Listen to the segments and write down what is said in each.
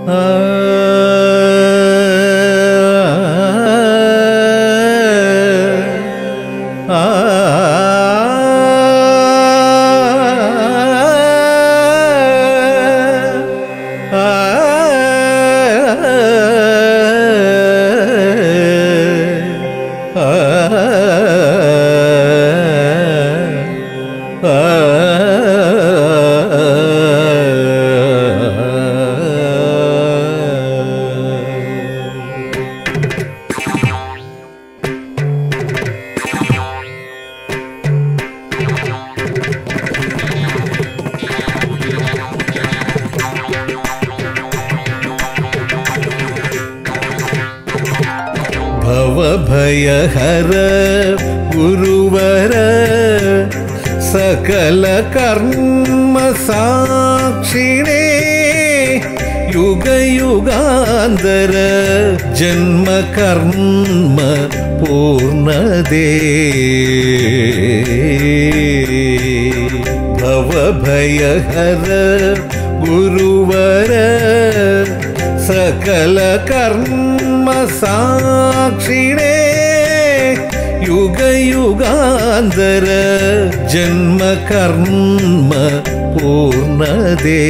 ഭവഭയഹര ഗുരുവര സകല കർമ്മ സാക്ഷിണേ യുഗയുഗാന്തര ജന്മകർമ്മ പൂർണ്ണതേ ഭവഭയഹര ഗുരുവര സകല കർമ്മ സാക്ഷിണേ യുഗയുഗാന്തര ജന്മകർമ്മ പൂർണ്ണതേ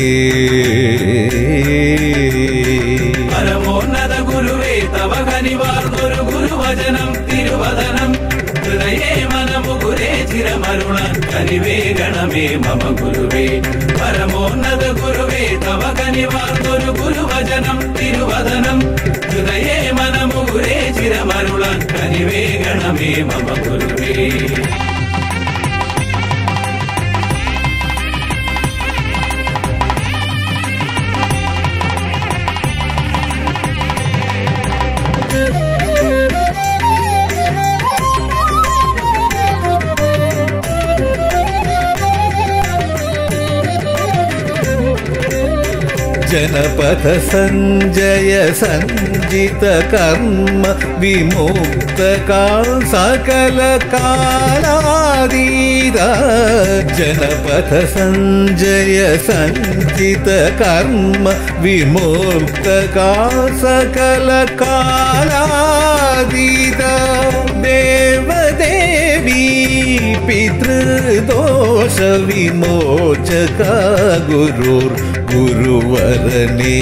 പരമോന്നത ഗുരുവേ തവ കനിവാർന്നൊരു ഗുരുവചനം തിരുവദനം ഹൃദയേ മനമുകുരേ ചിരമരുളൻ കനിവേഗണമേ മമ ഗുരുവേ പരമോന്നത ഗുരുവേ തവ കനിവാർന്നൊരു ഗുരുവചനം തിരുവദനം ഹൃദയേ മനമുകുരേ ചിരമരുളൻ കനിവേഗണമേ മമ ഗുരുവേ जनपथ सञ्जय सञ्जित कर्म विमुक्त काल सकल कालादीद जनपथ सञ्जय सञ्जित कर्म विमुक्त काल सकल कालादीद देवदेवी पितृदोष विमोचक गुरुर् गुरुवरने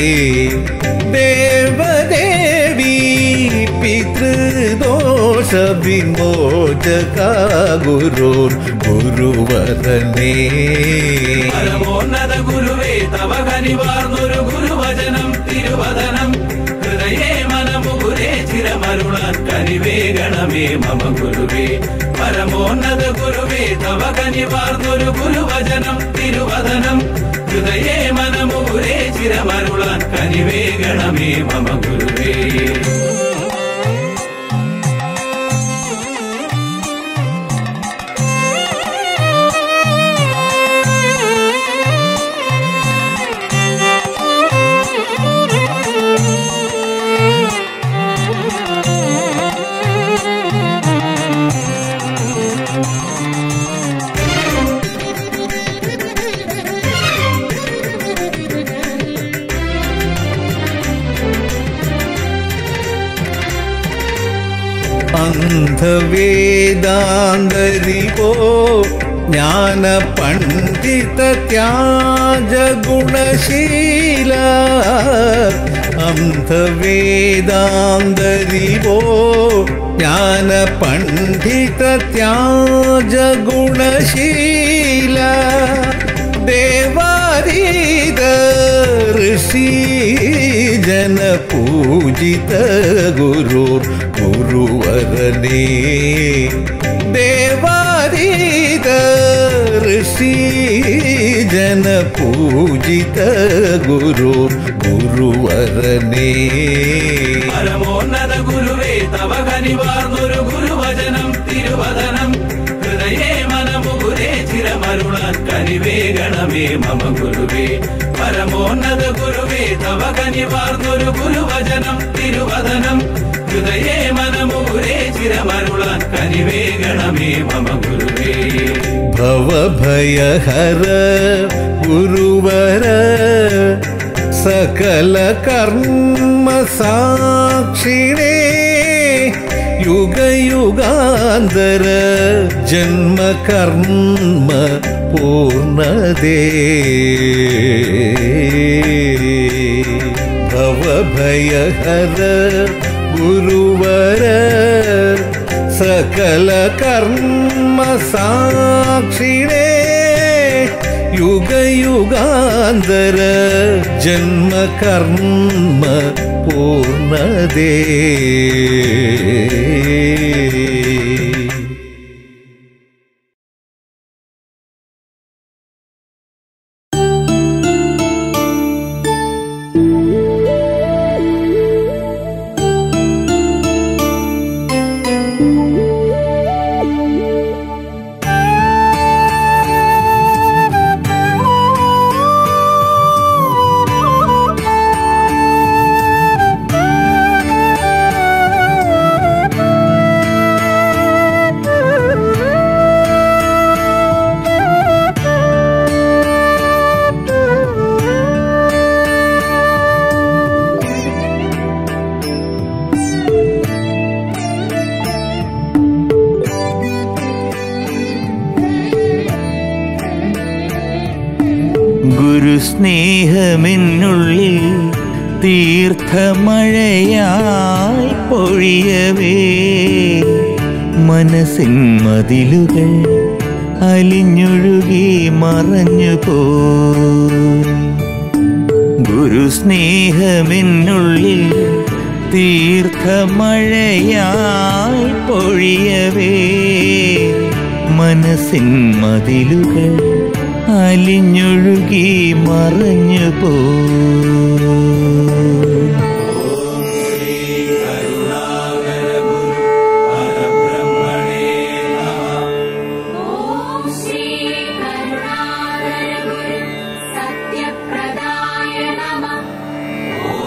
देवदेवी पितृदोष विमोचक गुरुर् गुरुवरने പരമോന്നത ഗുരുവേ തവ കനിവാർന്നൊരു ഗുരുവചനം തിരുവദനം ഹൃദയേ മനമുകുരേ ചിരമരുളൻ കനിവേഗണമേ മമ ഗുരുവേ പരമോന്നത ഗുരുവേ തവ കനിവാർന്നൊരു ഗുരുവചനം തിരുവദനം ഹൃദയേ മനമുകുരേ ചിരമരുളൻ കനിവേഗണമേ മമ ഗുരുവേ അന്ധവേദാന്തരിവോ ജ്ഞാന പണ്ഡിത ത്യാജ ഗുണശീല അന്ധവേദാന്തരിവോ ജ്ഞാന പണ്ഡിത ത്യാജ ഗുണശീല ദേവാരീത ഋഷി ജന പൂജിത ഗുരുർ ഗുരുവരനേ ദേവാരീത ഋഷി ജന പൂജിത ഗുരുർ ഗുരുവരനേ പരമോന്നത ഗുരുവേ തവ കനിവാർന്നൊരു ഗുരുവചനം തിരുവദനം ഹൃദയേ മനമുകുരേ ചിരമരുളൻ കനിവേഗണമേ മമ ഗുരുവേ പരമോന്നത ഗുരുവേ തവ കനിവാർന്നൊരു ഗുരുവചനം തിരുവദനം ഹൃദയേ മനമുകുരേ ചിരമരുളൻ കനിവേഗണമേ മമ ഗുരുവേ ഭവഭയഹര ഗുരുവര സകല കർമ്മ സാക്ഷിണേ യുഗയുഗാന്തര ജന്മകർമ്മ പൂർണ്ണതേ ഭവഭയഹര ഗുരുവര സകല കർമ്മ സാക്ഷിണേ യുഗയുഗാന്തര ജന്മകർമ്മ പൂർണ്ണതേ ഗുരുസ്നേഹമെന്നുള്ളിൽ തീർത്ഥമഴയായി പൊഴിയവേ മനസ്സിൻ മതിലുകൾ അലിഞ്ഞൊഴുകി മറഞ്ഞു പോ ഗുരുസ്നേഹമെന്നുള്ളിൽ തീർത്ഥമഴയായി പൊഴിയവേ മനസ്സിൻ മതിലുകൾ അലിഞ്ഞൊഴുകി മറഞ്ഞു പോ ॐ श्री करुणाकर गुरु सत्यप्रदाय नमः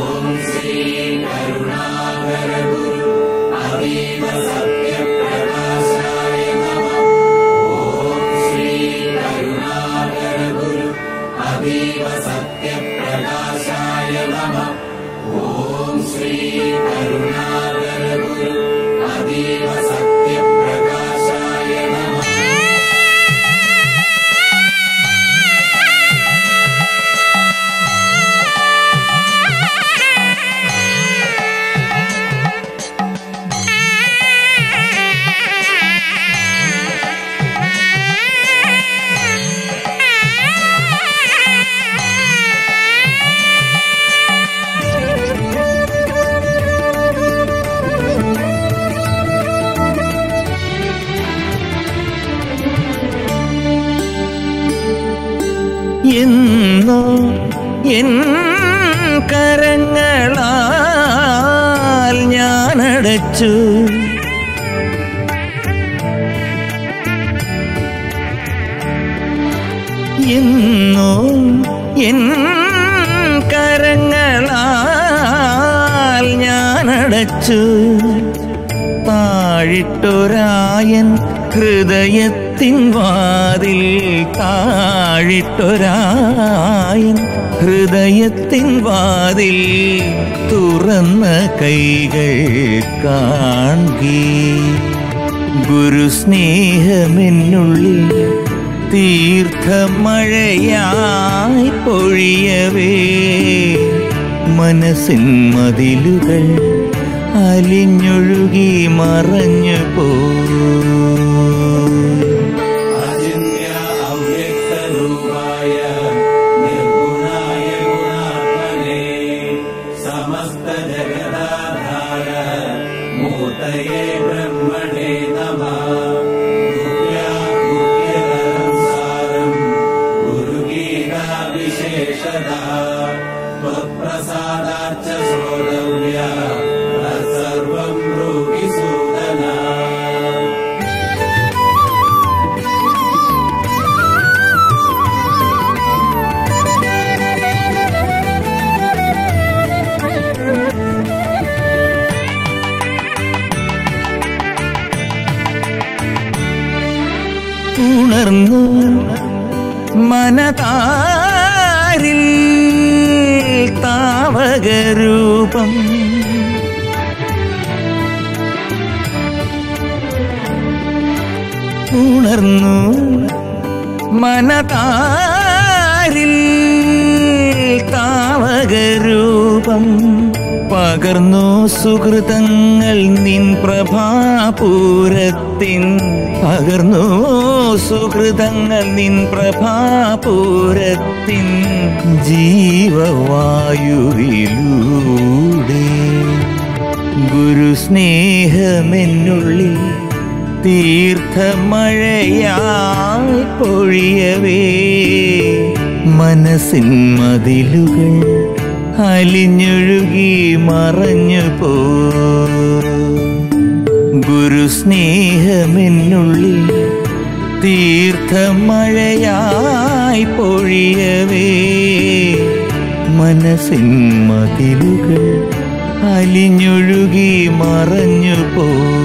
എന്നോ എൻ കരങ്ങളാൽ ഞാനടച്ചു എന്നോ എൻ കരങ്ങളാൽ ഞാനടച്ചു താഴിട്ടൊരായൻ ഹൃദയത്തിൻ വാതിൽ താഴിട്ടൊരായൻ ഹൃദയത്തിൻ വാതിൽ തുറന്ന കൈകൾ കാണി ഗുരുസ്നേഹമെന്നുള്ളിൽ തീർത്ഥമഴയായി പൊഴിയവേ മനസ്സിൻ മതിലുകൾ അലിഞ്ഞൊഴുകി മറഞ്ഞു പോ അചിന്യ അവ്യക്തരൂപായ നിർഗുണായ ഗുണാത്മനെ സമസ്ത ജഗദാധാര മൂർത്തയേ ബ്രഹ്മണേ നമ സാരം ഗുരുഗീതാവിശേഷദാ त्वत्प्रसादाच्च श्रोतव्या तत्सर्वं ब्रूहि सूदना ഉണർന്നു മനതാരിൽ താ മനതാരിൽ താവകരൂപം പകർന്നു സുഹൃതങ്ങൾ നിൻ പ്രഭാപൂരത്തിൻ പകർന്നു സുഹൃതങ്ങൾ നിൻ പ്രഭാപൂരത്തിൻ ജീവവായുവിലൂടെ ഗുരുസ്നേഹമെന്നുള്ളിൽ തീർത്ഥമഴയായി പൊഴിയവേ മനസ്സിൻ മതിലുകൾ അലിഞ്ഞൊഴുകി മറഞ്ഞു പോ ഗുരുസ്നേഹമെന്നുള്ളിൽ തീർത്ഥമഴയായി പൊഴിയവേ മനസ്സിൻ മതിലുകൾ അലിഞ്ഞൊഴുകി മറഞ്ഞു പോ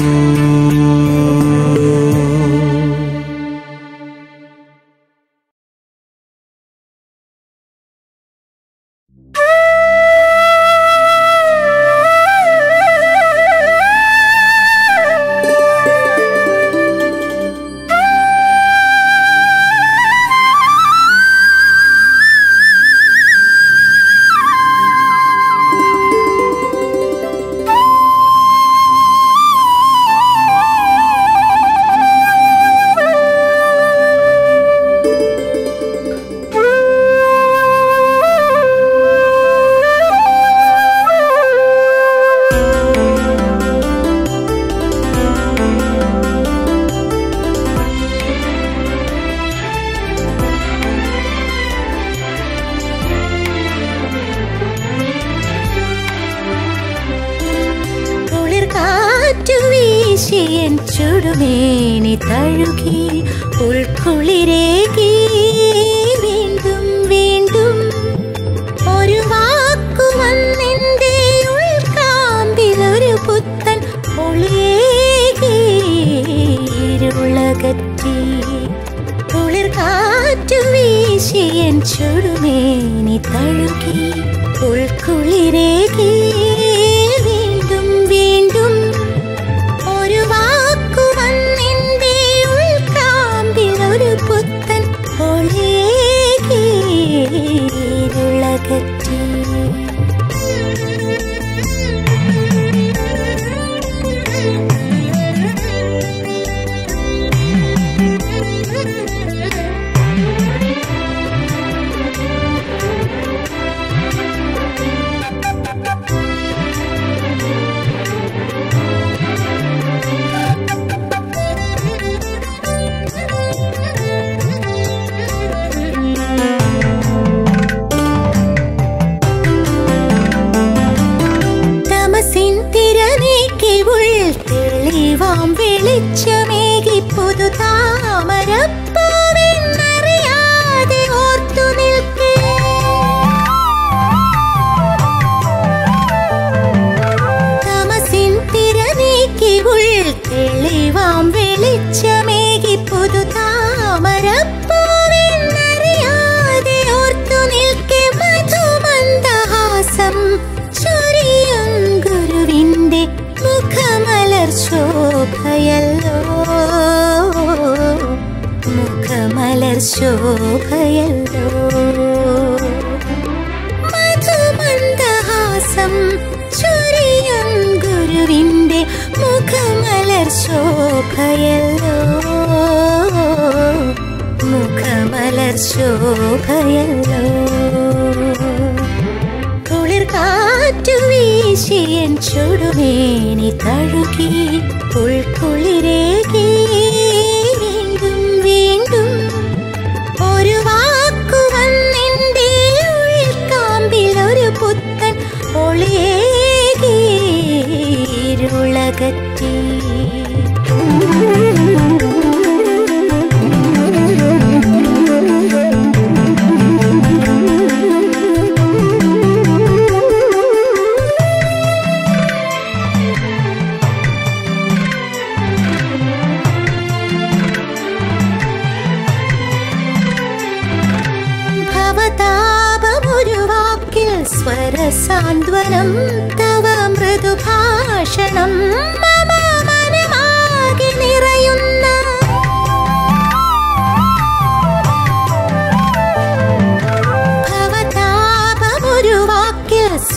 കുളിർ കാറ്റു വീശിയൻ ചുടുമേനി തഴുകി ഉൾക്കുളിരേകി വീണ്ടും വീണ്ടും ഒരു വാക്കു വന്നെന്റെ ഉൾക്കാമ്പിൽ ഒരു പുത്തൻ ഒളിയേകി ഇരുളകറ്റി കുളിർ കാറ്റു വീശിയൻ ചുടുമേനി തഴുകി ഉൾക്കുളിരേകി വീണ്ടും വീണ്ടും ഒരു വാക്കു വന്നെന്റെ ഉൾക്കാമ്പിൽ ഒരു പുത്തൻ ഒളിയേകി ഇരുളകറ്റി തമസിൻ തിരനീക്കി ഉൾ തെളിവാം വെളിച്ചമേകി പുതു താമരപ്പൂവെന്നറിയാതെ ഓർത്തു നിൽക്കേ തമസിൻ തിരനീക്കി ഉൾ തെളിവാം വെളിച്ചമേകി പുതു താമരപ്പൂവെന്നറിയാതെ ഓർത്തു നിൽക്കെ മധുമന്ദഹാസം ചൊരിയും ഗുരുവിന്റെ മുഖമലർ ശോഭയല്ലോ മുഖമലർ ശോഭയല്ലോ മധുമന്ദഹാസം ചൊരിയും ഗുരുവിന്റെ മുഖമലർ ശോഭയല്ലോ മുഖമലർ ശോഭയല്ലോ കുളിർ കാറ്റു വീശിയൻ ചുടുമേനി തഴുകി ഉൾക്കുളിരേകി വീണ്ടും വീണ്ടും ഒരു വാക്കു വന്നെന്റെ ഉൾക്കാമ്പിൽ ഒരു പുത്തൻ ഒളിയേകി ഇരുളകറ്റി ഭവതാപമൊരു വാക്കിൽ സ്വരസാന്ത്വനം തവ മൃദുഭാഷണം മമ മനമാകെ നിറയുന്ന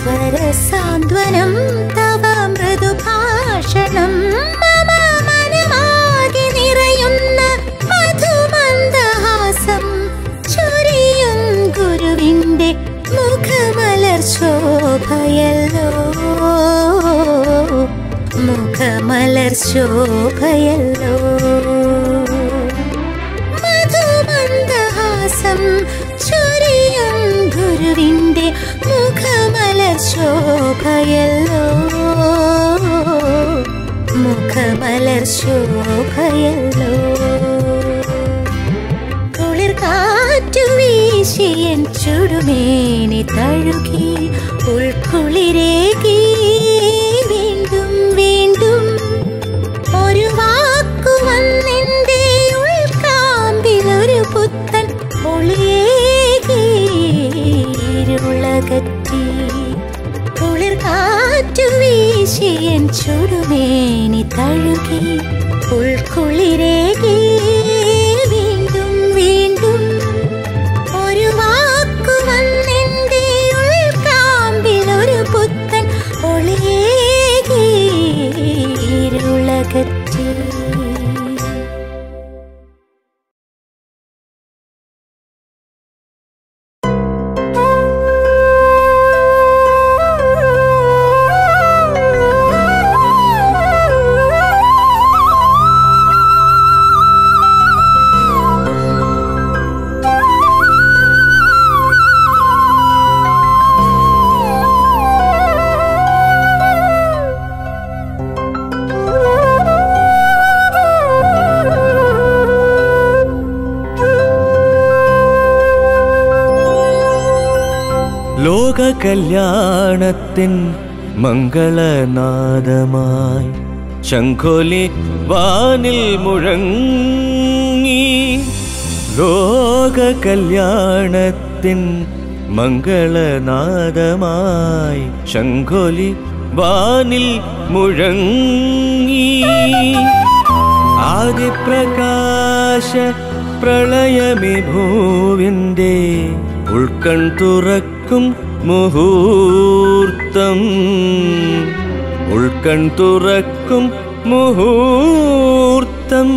സ്വരസാന്ത്വനം തവ മൃദുഭാഷണം മമ മനമാകെ നിറയുന്ന മധുമന്ദഹാസം ചൊരിയും ഗുരുവിൻ്റെ മുഖമലർ ശോഭയല്ലോ മുഖമലർ ശോഭയല്ലോ മധുമന്ദഹാസം ചൊരിയും ഗുരുവിൻ്റെ മുഖമലർ ശോഭയല്ലോ മുഖമലർ ശോഭയല്ലോ കുളിർ കാറ്റു വീശിയൻ ചുടുമേനി തഴുകി ഉൾക്കുളിരേകി വീണ്ടും വീണ്ടും ഒരു വാക്കു വന്നെന്റെ ഉൾക്കാമ്പിൽ ഒരു പുത്തൻ ഒളിയേകി ഇരുളകറ്റി കുളിർ കാറ്റു വീശിയൻ ചുടുമേനി തഴുകി ഉൾക്കുളിരേകി വീണ്ടും വീണ്ടും ഒരു വാക്കു വന്നെന്റെ ഉൾക്കാമ്പിൽ ഒരു പുത്തൻ ഒളിയേകി ഇരുളകറ്റി ലോക കല്യാണത്തിൻ മംഗളനാദമായി ശംഖോലി വാനിൽ മുഴങ്ങി ലോക കല്യാണത്തിൻ മംഗളനാദമായി ശംഖോലി വാനിൽ മുഴങ്ങി ആദിപ്രകാശ പ്രളയമി ഭൂവിൻ്റെ ഉൾക്കൺ തുറക്കും മുഹൂർത്തം ഉൾക്കൺ തുറക്കും മുഹൂർത്തം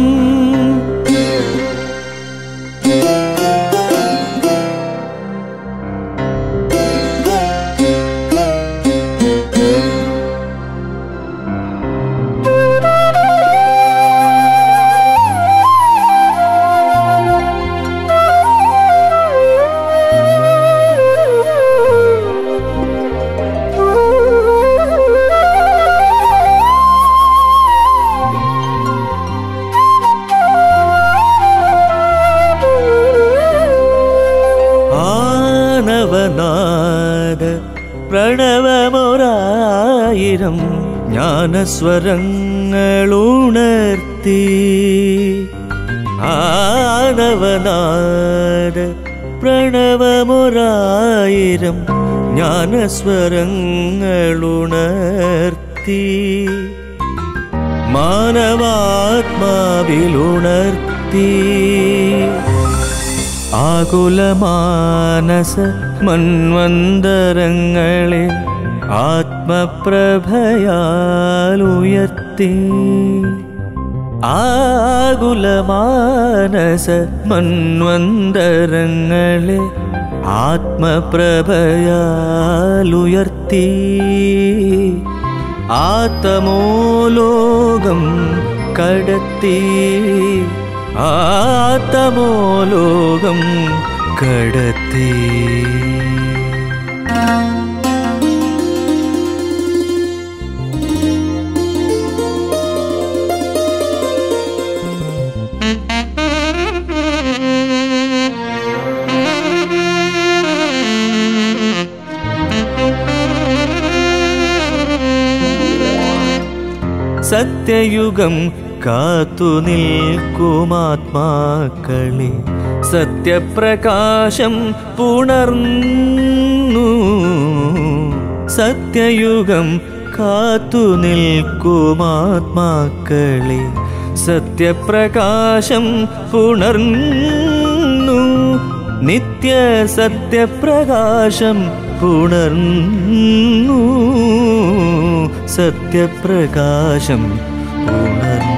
ആനവനാദ പ്രണവമൊരായിരം ജ്ഞാനസ്വരങ്ങളുണർത്തി ആനവനാദ പ്രണവമൊരായിരം ജ്ഞാനസ്വരങ്ങളുണർത്തി മാനവാത്മാവിലുണർത്തി ആകുലമാനസ മൺവന്തരങ്ങളെ ആത്മപ്രഭയാലുയർത്തി ആകുലമാനസ മൺവന്തരങ്ങളെ ആത്മപ്രഭയാലുയർത്തി ആത്തമോലോകം കടത്തി ആത്തമോലോകം കടത്തി സത്യയുഗം കാത്തു നിൽക്കുമാത്മാക്കളെ സത്യപ്രകാശം പുണർന്നു സത്യയുഗം കാത്തു നിൽക്കുമാത്മാക്കളെ സത്യപ്രകാശം പുണർന്നു നിത്യ സത്യപ്രകാശം പുണർന്നു സത്യപ്രകാശം പുണർന്നു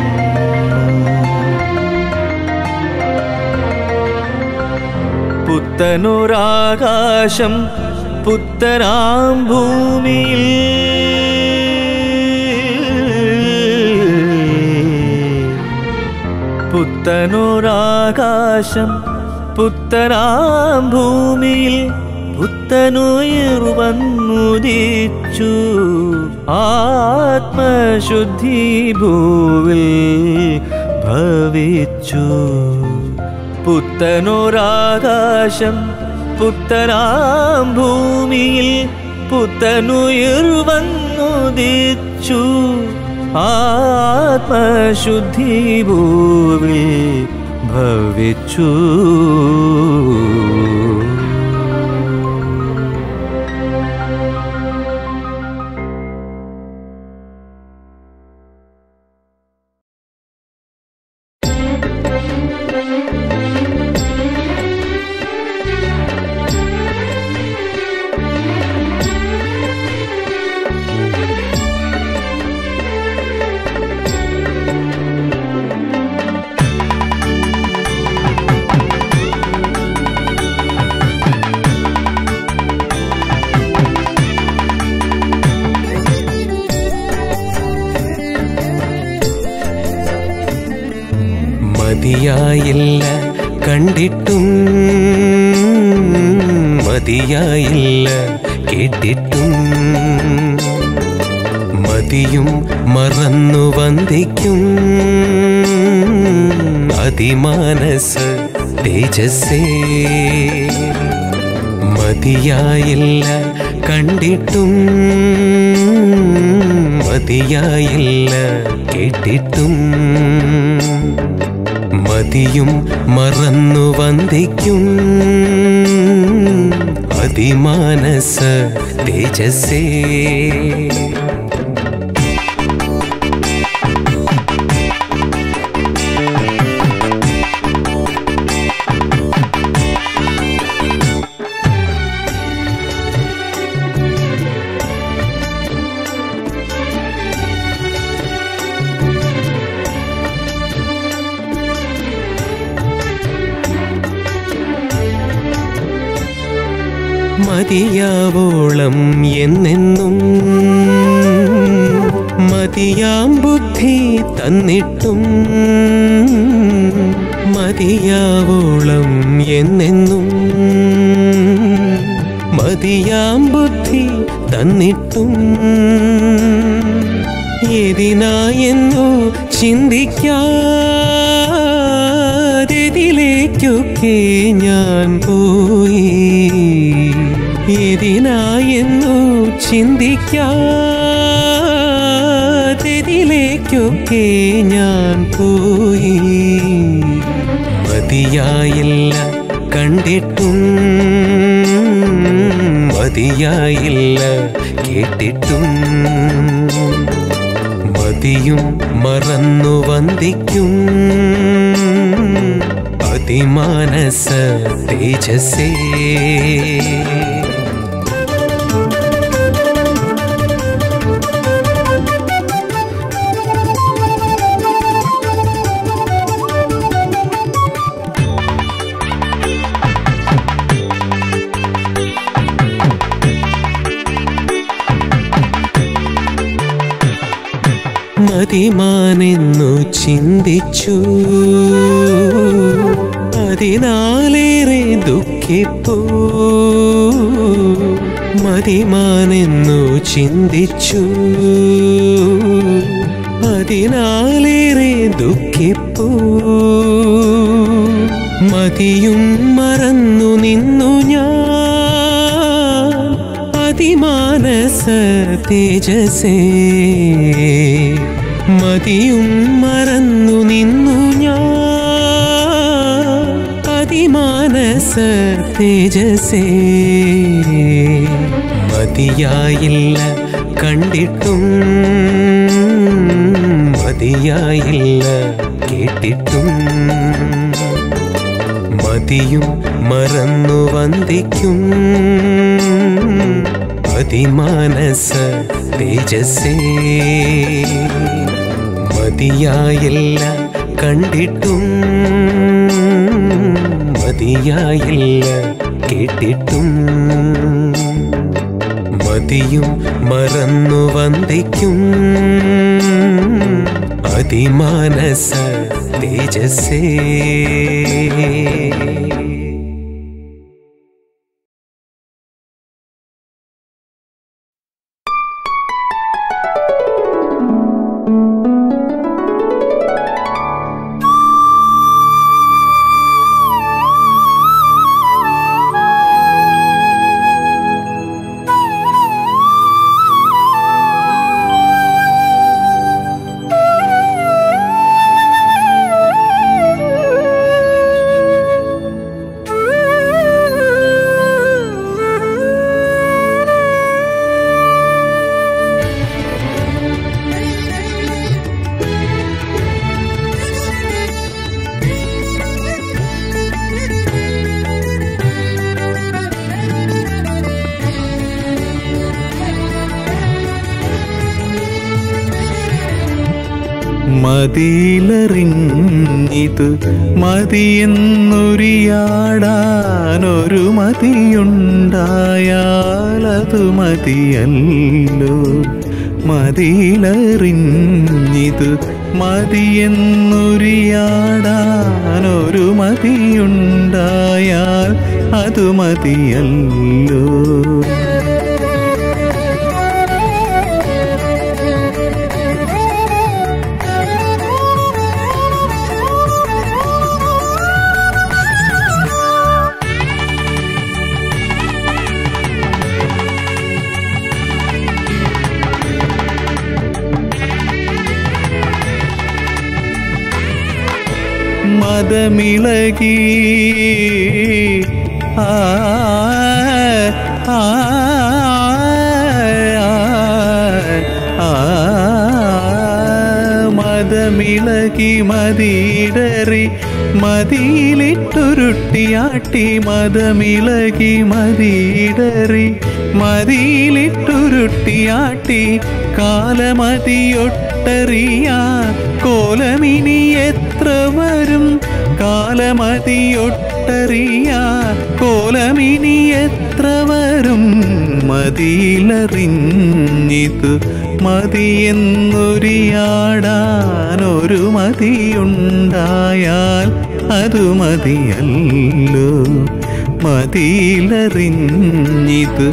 പുത്തനൊരാകാശം പുത്തനാം ഭൂമിയിൽ പുത്തനൊരാകാശം പുത്തനാം ഭൂമിയിൽ പുത്തനുയർവന്നുദിച്ചു ആത്മശുദ്ധി ഭൂവിൽ ഭവിച്ചു പുത്തനൊരാകാശം പുത്തനാം ഭൂമിയിൽ പുത്തനുയർവന്നുദിച്ചു ആത്മശുദ്ധി ഭൂവിൽ ഭവിച്ചു മതിയായില്ല കണ്ടിട്ടും മതിയായില്ല കേട്ടിട്ടും മതിയും മറന്നു വന്ദിക്കും അതിമാനസ് തേജസ്സേ മതിയായില്ല കണ്ടിട്ടും മതിയായില്ല കേട്ടിട്ടും മതിയും മറന്നു വന്ദിക്കും അതിമാനസ തേജസ്സേ മതിയാവോളം എന്നെന്നും മതിയാം ബുദ്ധി തന്നിട്ടും മതിയാവോളം എന്നെന്നും മതിയാം ബുദ്ധി തന്നിട്ടും ഏതിനായെന്നു ചിന്തിക്കാതിലേക്കൊക്കെ ഞാൻ പോയി ഏതിനായെന്നു ചിന്തിക്കാതിലേക്കൊക്കെ ഞാൻ പോയി മതിയായില്ല കണ്ടിട്ടും മതിയായില്ല കേട്ടിട്ടും മതിയും മറന്നു വന്ദിക്കും അതിമാനസ തേജസ്സേ മതിമാനെന്നു ചിന്തിച്ചു അതിനാലേറെ ദുഃഖിപ്പൂ മതിമാനെന്നു ചിന്തിച്ചു അതിനാലേറെ ദുഃഖിപ്പൂ മതിയും മറന്നു നിന്നു ഞാൻ അതിമാനസ തേജസേ മതിയും മറന്നു നിന്നു ഞാൻ അതിമാനസ തേജസേ മതിയായില്ല കണ്ടിട്ടും മതിയായില്ല കേട്ടിട്ടും മതിയും മറന്നു വന്ദിക്കും അതിമാനസ തേജസ്സേ മതിയായില്ല കണ്ടിട്ടും മതിയായില്ല കേട്ടിട്ടും മതിയും മറന്നു വന്ദിക്കും അതിമാനസ തേജസ്സേ മതിയിലറിഞ്ഞിത് മതിയെന്നൊരിയാടാനൊരു മതിയുണ്ടായാലതു മതിയല്ലോ മതിയിലറിഞ്ഞിത് മതിയെന്നൊരിയാടാനൊരു മതിയുണ്ടായാൽ അതു മതിയല്ലോ മതമിളകി ആ ആ, ആ, മതമിളകി മതിയിടറി മതിയിലിട്ടുരുട്ടിയാട്ടി മതമിളകി മതിയിടറി മതിയിലിട്ടുരുട്ടിയാട്ടി കാലമതിയൊട്ടറിയ കോലമിനി എത്ര വരും കാലമതിയൊട്ടറിയ കോലമിനി എത്ര വരും മതിയിലറിഞ്ഞിതു മതിയെന്നൊരിയാടാനൊരു മതിയുണ്ടായാൽ അതു മതിയല്ലോ മതിയിലറിഞ്ഞിത്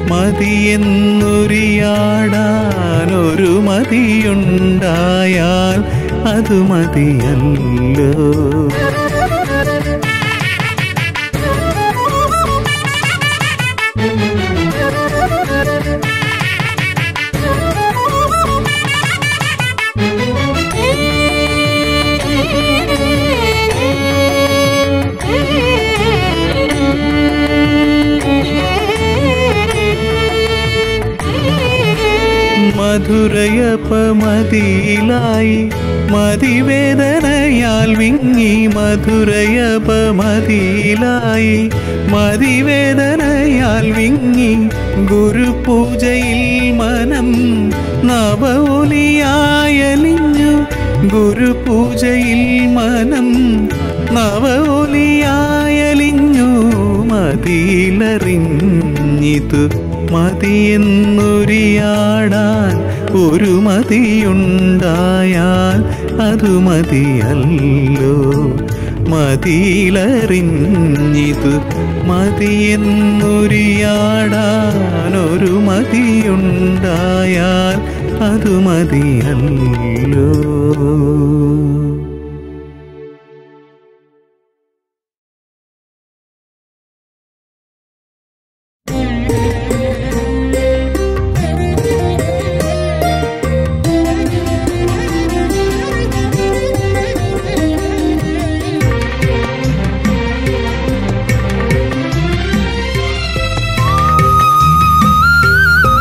മതിയെന്നൊരിയാടാനൊരു മതിയുണ്ടായാൽ അതു മതിയല്ലോ മധുരയപമതിയിലായി മതിവേദനയാൽ വിങ്ങി മധുരയപമതിയിലായി മതിവേദനയാൽ വിങ്ങി ഗുരുപൂജയിൽ മനം നവൊലിയായലിഞ്ഞു ഗുരുപൂജയിൽ മനം നവൊലിയായലിഞ്ഞു മതിയിലറിഞ്ഞിതു മതിയെന്നൊരിയാടാൻ ഒരു മതിയുണ്ടായാൽ അതു മതിയല്ലോ മതിയിലറിഞ്ഞിതു മതിയെന്നൊരിയാടാൻ ഒരു മതിയുണ്ടായാൽ അതു മതിയല്ലോ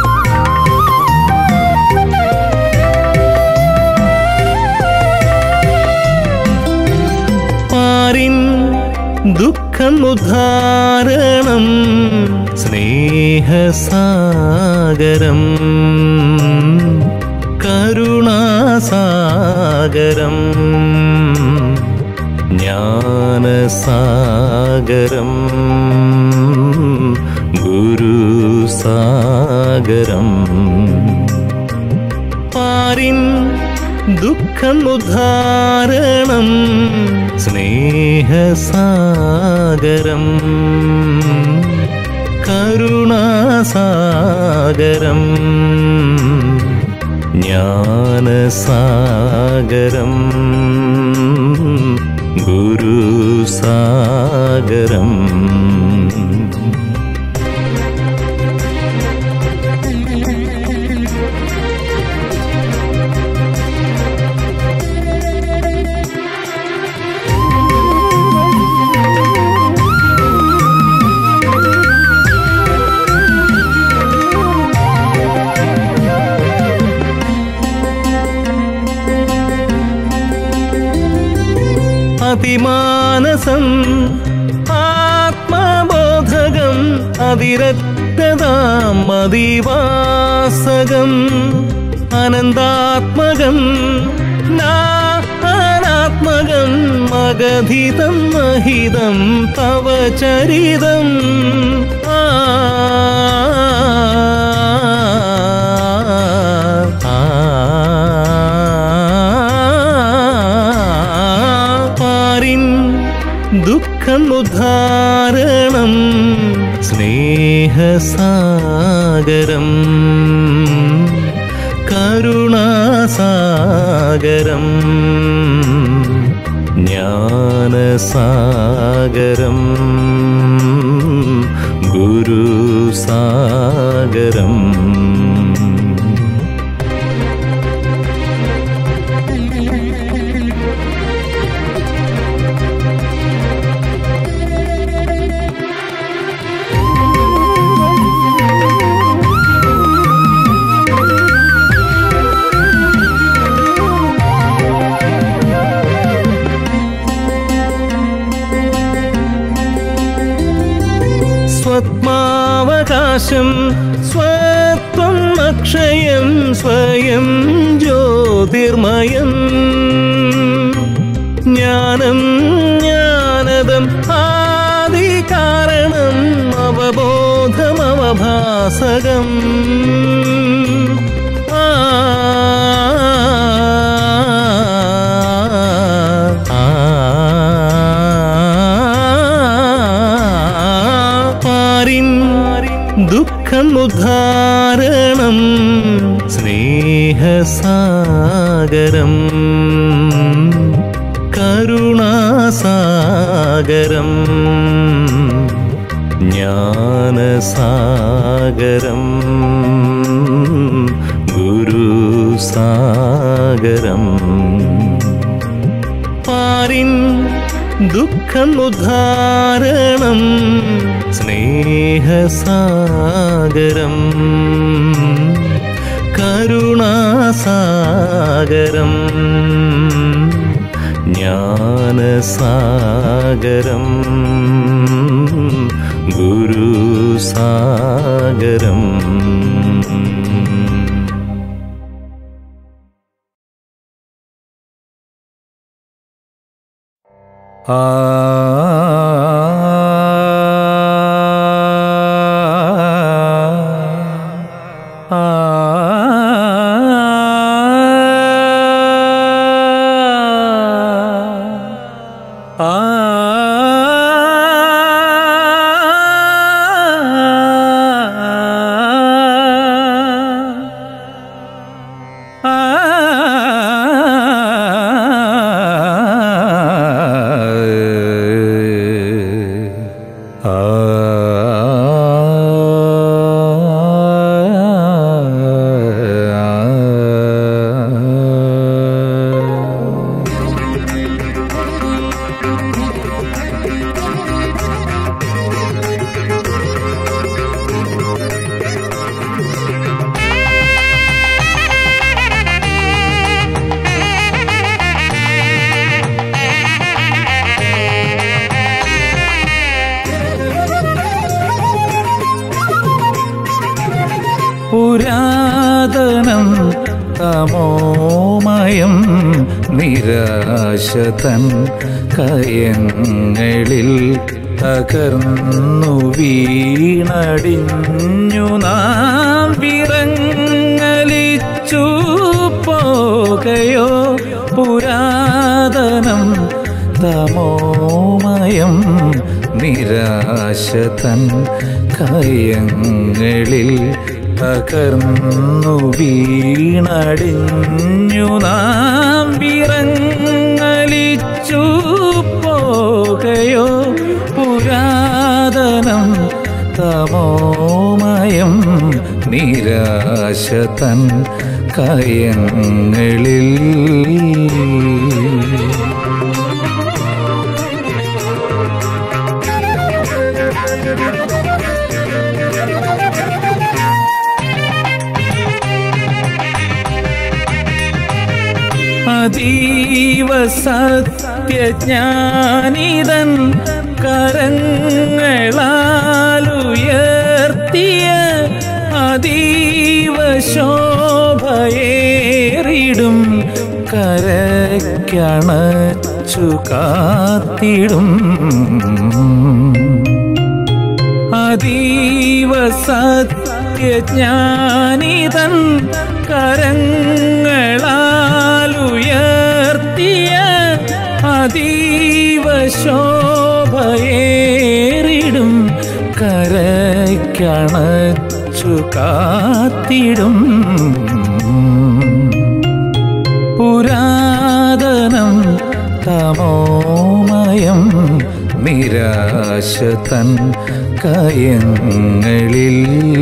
ആ ദുഃഖമുദ്ധാരണം സ്നേഹസാഗരം കരുണാസാഗരം ജ്ഞാനസാഗരം ഗുരുസാഗരം പാരിൻ ദുഃഖമുദ്ധാരണം സ്നേഹസാഗരം കരുണാസാഗരം ജ്ഞാനസാഗരം ഗുരുസാഗരം അതിമാനസം ആത്മബോധകം അതിരക്തതാം മതിവാസകം അനന്താത്മകം നാനാത്മകം മഗധിതം മഹിതം തവ ചരിതം ആ പാരിൻ ദുഃഖമുദ്ധാരണം സ്നേഹസാഗരം കരുണാസാഗരം ജ്ഞാനസാഗരം ഗുരുസാഗരം സ്വത്മാവകാശം സ്വത്വം അക്ഷയം സ്വയം ജ്യോതിർമയം ജ്ഞാനം ജ്ഞാനദം ആദി കാരണം അവബോധമവഭാസകം ആ പാരിൻ ദുഃഖമുദ്ധാരണം സ്നേഹസാഗരം കരുണാസാഗരം ജ്ഞാനസാഗരം ഗുരുസാഗരം പാരിൻ ദുഃഖമുദ്ധാരണം സ്നേഹസാഗരം കരുണാസാഗരം ജ്ഞാനസാഗരം ഗുരുസാഗരം ആ പുരാതനം തമോമയം നിരാശതൻ കയങ്ങളിൽ തകർന്നു വീണടിഞ്ഞു നാം വിറങ്ങലിച്ചു പോകയോ പുരാതനം തമോമയം നിരാശതൻ കയങ്ങളിൽ തകർന്നു വീണടിഞ്ഞു നാം വിറങ്ങലിച്ചു പോകയോ പുരാതനം തമോമയം നിരാശതൻ കയങ്ങളിൽ അതീവ സത്യജ്ഞാനിതൻ കരങ്ങളാലുയർത്തിയ അതീവ ശോഭയേറിടും കരക്കണച്ചു കാത്തിടും അതീവ സത്യജ്ഞാനിതൻ കരങ്ങളാലുയർത്തിയ അതീവ ശോഭയേറിടും കരക്കണച്ചു കാത്തിടും പുരാതനം തമോമയം നിരാശതൻ കയങ്ങളിൽ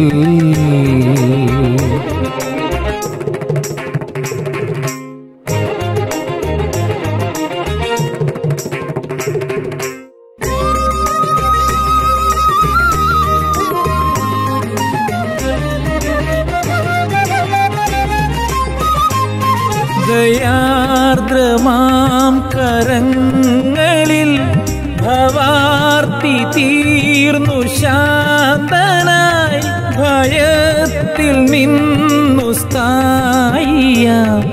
ദയാർദ്രമാം കരങ്ങളിൽ ഭവാർത്തി തീർന്നു ശാന്തനായി ഭയത്തിൽ നിന്നു സ്ഥായിയ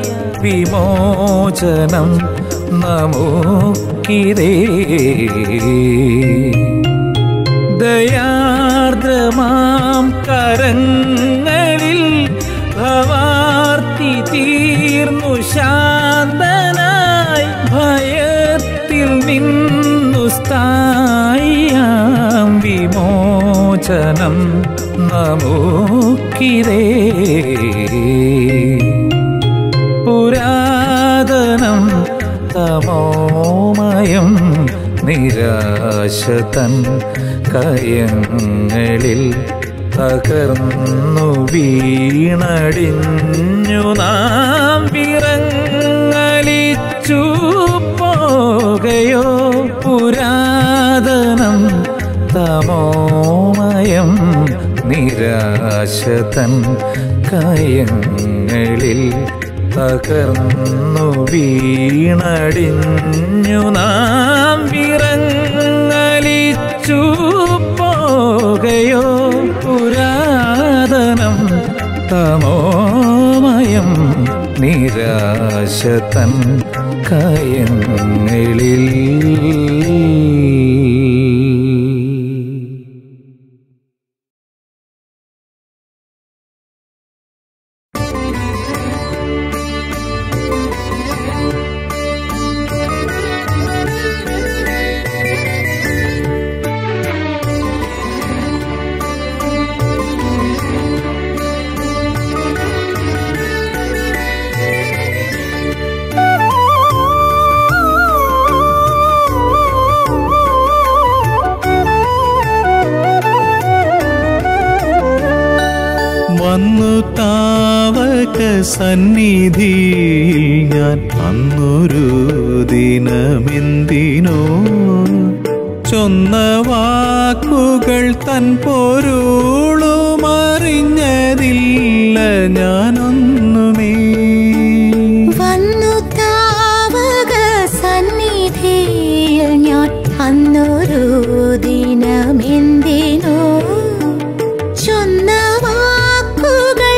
വിമോചനം നമുക്കിതേ ദയാർദ്രമാം കരങ്ങളിൽ ഭവാർത്തി തീർന്നു ശാന്തനായി ഭയത്തിൽ നിന്നു സ്ഥായിയാം വിമോചനം നമുക്കിതേ പുരാതനം തമോമയം നിരാശതൻ കയങ്ങളിൽ തകർന്നു വീണടിഞ്ഞു നാം വിറങ്ങലിച്ചു പോകയോ പുരാതനം തമോമയം നിരാശതൻ കയങ്ങളിൽ തകർന്നു വീണടിഞ്ഞു നാം വിറങ്ങലിച്ചു പോകയോ പുരാതനം തമോമയം നിരാശതൻ കയങ്ങളിൽ വന്നു താവക സന്നിധിയിൽ ഞാൻ അന്നൊരു ദിനമെന്തിനോ ചൊന്ന വാക്കുകൾ തൻ പൊരുളുമറിഞ്ഞതില്ല ഞാനൊന്നുമേ വന്നു താവക സന്നിധിയിൽ ഞാൻ അന്നൊരു ദിനമെന്തിനോ ചൊന്ന വാക്കുകൾ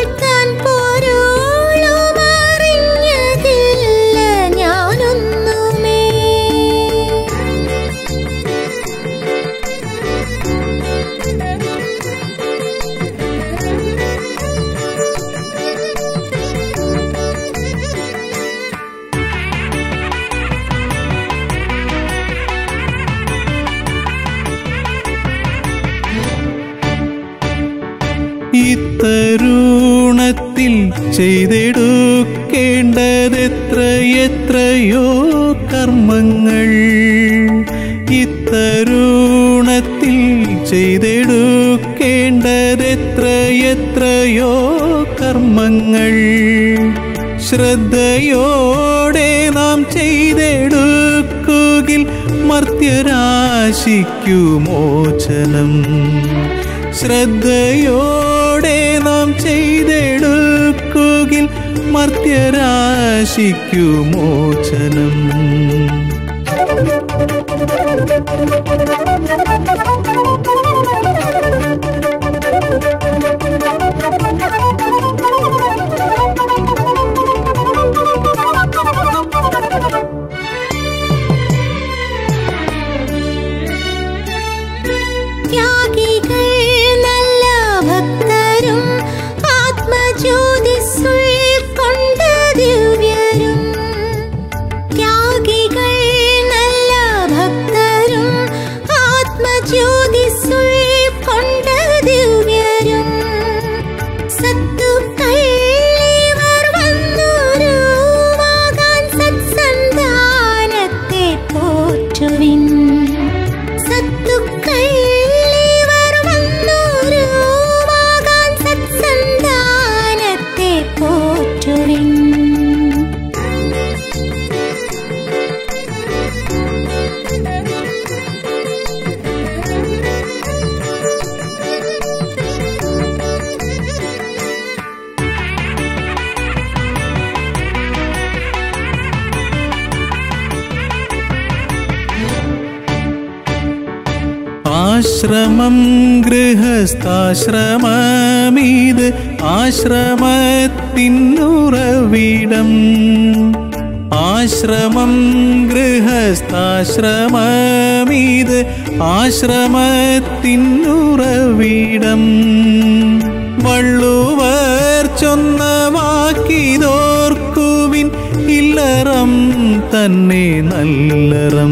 ഇത്തരുണത്തിൽ ചെയ്തെടുക്കേണ്ടതെത്രയെത്രയോ കർമ്മങ്ങൾ ഇത്തരുണത്തിൽ ചെയ്തെടുക്കേണ്ടതെത്രയെത്രയോ കർമ്മങ്ങൾ ശ്രദ്ധയോടെ നാം ചെയ്തെടുക്കുകിൽ മർത്യരാശിക്കു മോചനം ശ്രദ്ധയോടെ നാം ചെയ്തെടുക്കുകിൽ മർത്യരാശിക്കു മോചനം ത്യാഗികൾ നല്ല ഭക്തരും ആത്മജ്യോതിസുൾ കൊണ്ട ദിവ്യരും ത്യാഗികൾ നല്ല ഭക്തരും ആത്മജ്യോതിസുൾ കൊണ്ട ദിവ്യരും സത്തുക്കൾ ഇവർ വന്നുരുവാകാൻ സത്സന്താനത്തെ പോറ്റുവിൻ സത്തുക്കൾ ഇവർ വന്നുരുവാകാൻ സത്സന്താനത്തെ പോറ്റുവിൻ ആശ്രമം ഗൃഹസ്ഥാശ്രമമീത് ആശ്രമത്തിനുറവിടം ആശ്രമം ഗൃഹസ്ഥാശ്രമമീത് ആശ്രമത്തിനുറവിടം വള്ളുവർ ചൊന്ന വാക്കിതോർക്കുവിൻ ഇല്ലറം തന്നെ നല്ലറം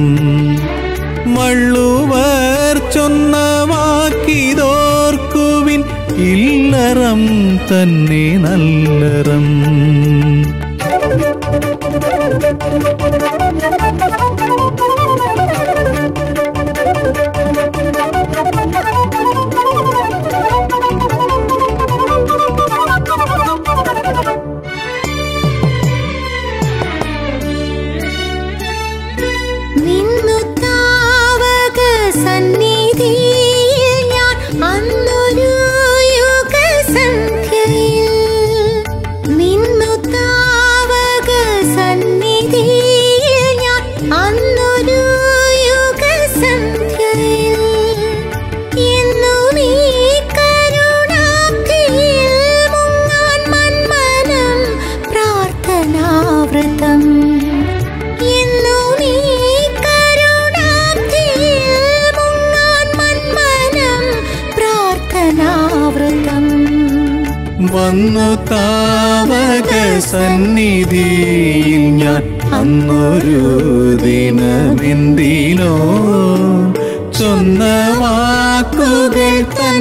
വള്ളുവർ ചൊന്ന വാക്കിതോർക്കുവിൻ ഇല്ലറം തന്നെ നല്ലറം നിന്നു താവക സന്നിധിയിൽ ഞാൻ അന്നൊരു യുഗസന്ധ്യയിൽ നിന്നു താവക സന്നിധിയിൽ ഞാൻ അന്നൊരു യുഗസന്ധ്യയിൽ എന്നും ഈ കരുണാബ്ധിയിൽ മുങ്ങാൻ മന്മനം പ്രാർത്ഥനാവ്രതം എന്നും ഈ കരുണാബ്ധിയിൽ മുങ്ങാൻ മന്മനം പ്രാർത്ഥനാവ്രതം വന്നു താവക സന്നിധിയിൽ ഞാൻ അന്നൊരു ദിനമെന്തിനോ ചൊന്ന വാക്കുകൾ തൻ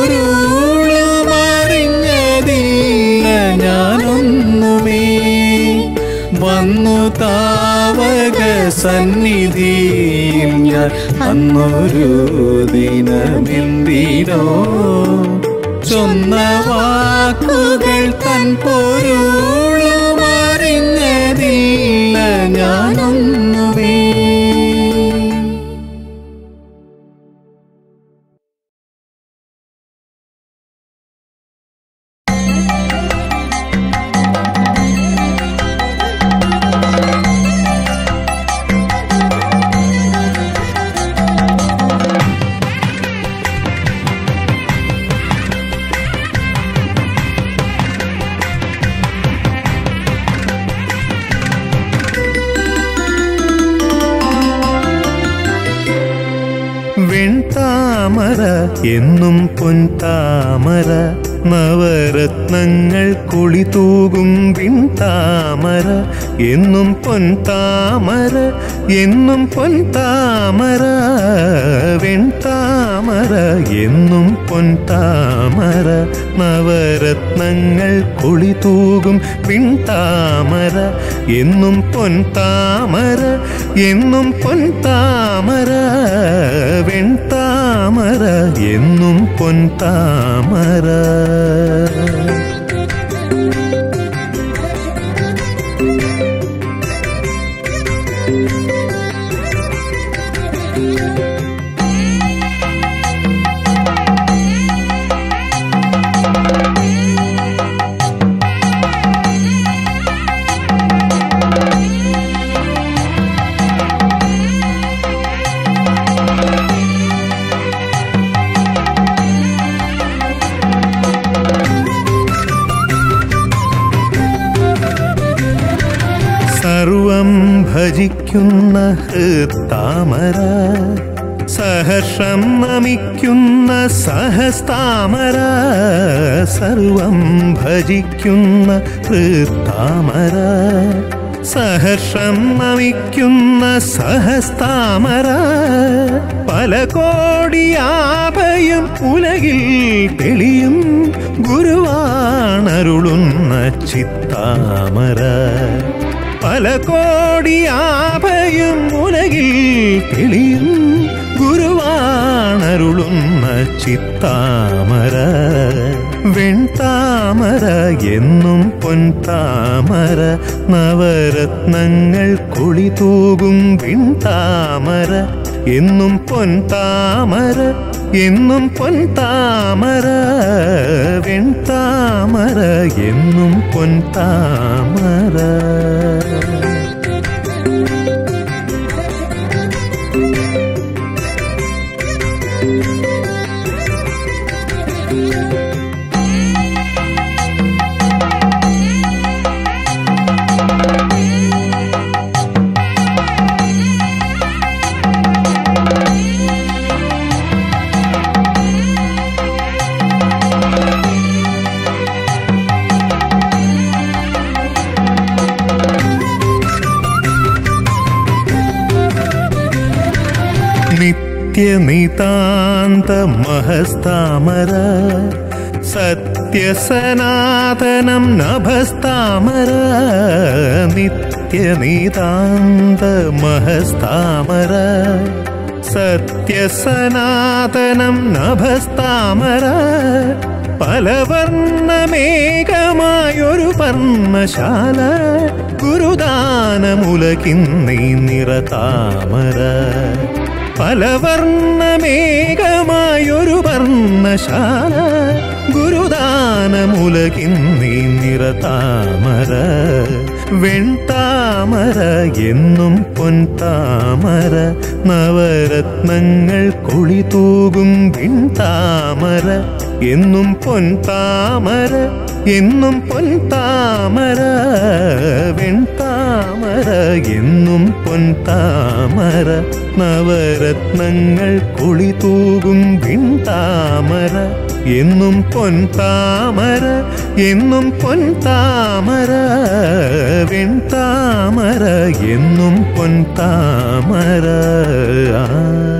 പൊരുളുമറിഞ്ഞതില്ല ഞാനൊന്നുമേ വന്നു താവക സന്നിധിയിൽ ഞാൻ അന്നൊരു ദിനമെന്തിനോ ചൊന്ന വാക്കുകൾ തൻ പൊരുളുമറിഞ്ഞതില്ല ഞാനൊന്നുമേ വെൺതാമര എന്നും പൊൻതാമര നവരത്നങ്ങൾ കൊളിതൂകും വിൺതാമര എന്നും പൊൻതാമര എന്നും പൊൻതാമര വെൺതാമര എന്നും പൊൻതാമര നവരത്നങ്ങൾ കൊളിതൂകും പിൻതാമര എന്നും പൊൻതാമര എന്നും പൊൻതാമര വെൺതാമര എന്നും പൊൻതാമര സർവം ഭജിക്കുന്ന ഹൃത്താമര സഹർഷം നമിക്കുന്ന സഹസ്താമര സർവം ഭജിക്കുന്ന ഹൃത്താമര സഹർഷം നമിക്കുന്ന സഹസ്താമര പല കോടിയാഭയം ഉലകിൽ തെളിയും ഗുരുവാണരുളുന്ന ചിത്താമര പല കോടിയാഭയം ഉലകിൽ തെളിയും ഗുരുവാണരുളുന്ന ചിത്താമര വെൺതാമര എന്നും പൊൻതാമര നവരത്നങ്ങൾ കൊളിതൂകും വിൺതാമര എന്നും പൊൻതാമര എന്നും പൊൻതാമര വെൺതാമര എന്നും പൊൻതാമര നിത്യനിതാന്ത മഹസ്താമര സത്യസനാതനം നഭസ്താമര നിത്യനിതാന്ത മഹസ്താമര സത്യസനാതനം നഭസ്താമര പലവർണ്ണമേകമായൊരു പർണശാല ഗുരുദാനമുലകിന്നീ നിറതാമര പലവർണ്ണമേകമായൊരു വർണ്ണശാല ഗുരുദാനമുലകിന്നീ നിറതാമര വെൺതാമര എന്നും പൊൻതാമര നവരത്നങ്ങൾ കൊളിതൂകും വിൺതാമര എന്നും പൊൻതാമര എന്നും പൊൻതാമര വെൺതാമര എന്നും പൊൻതാമര നവരത്നങ്ങൾ കൊളിതൂകും വിൺതാമര എന്നും പൊൻതാമര എന്നും പൊൻതാമര വെൺതാമര എന്നും പൊൻതാമര ആ